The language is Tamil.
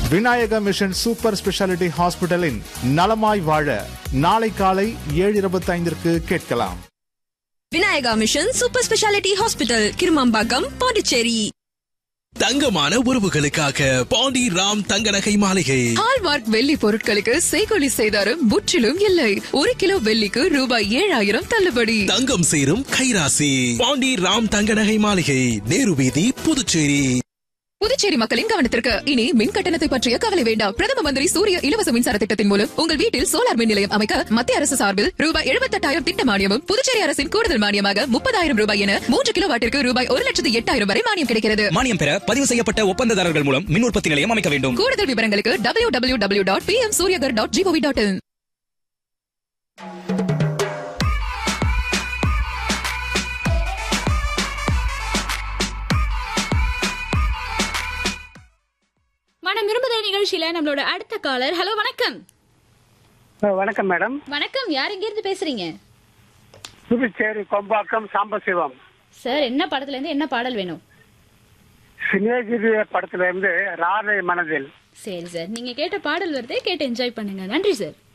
விநாயக மிஷன் சூப்பர் ஸ்பெஷாலிட்டி ஹாஸ்பிட்டலின் நலமாய் வாழ நாளை காலை ஏழு இருபத்தி ஐந்திற்கு கேட்கலாம் Vinayaka mission super speciality hospital Kirumampakkam Pondicherry தங்கமான உறவுகளுக்காக பாண்டி ராம் தங்க நகை மாளிகை ஹால்மார்க் வெள்ளி பொருட்களுக்கு செய்கொலி செய்தாரும் முற்றிலும் இல்லை ஒரு கிலோ வெள்ளிக்கு ரூபாய் ஏழாயிரம் தள்ளுபடி தங்கம் சேரும் கைராசி பாண்டி ராம் தங்க நகை மாளிகை நேரு வீதி புதுச்சேரி புதுச்சேரி மக்களின் கவனத்திற்கு இனி மின் கட்டணத்தை பற்றிய கவலை வேண்டாம் பிரதம மந்திரி சூரிய இலவச மின்சார திட்டத்தின் மூலம் உங்கள் வீட்டில் சோலார் மின் நிலையம் அமைக்க மத்திய அரசு சார்பில் ரூபாய் எழுபத்தெட்டாயிரம் திட்ட மானியமும் புதுச்சேரி அரசின் கூடுதல் மானியமாக முப்பதாயிரம் ரூபாய் என மூன்று கிலோ வாட்டிற்கு ரூபாய் ஒரு லட்சத்து எட்டாயிரம் வரை மானியம் கிடைக்கிறது மானியம் பெற பதிவு செய்யப்பட்ட ஒப்பந்ததாரர்கள் மூலம் மின் உற்பத்தி நிலையம் அமைக்க வேண்டும் கூடுதல் விவரங்களுக்கு W W W dot P M Suryaghar dot G O V dot in மனம் விரும்புத நிகழ்ச்சியில நம்மளோட அடுத்த காலர் ஹலோ வணக்கம் வணக்கம் மேடம் வணக்கம் யார் இங்க இருந்து பேசுறீங்க புதுச்சேரி கொம்பாக்கம் சாம்பசிவம் சார் என்ன படத்துல இருந்து என்ன பாடல் வேணும் சினேகிரி படத்துல இருந்து ராதை மனதில் சரி சார் நீங்க கேட்ட பாடல் வருதே கேட்டு என்ஜாய் பண்ணுங்க நன்றி சார்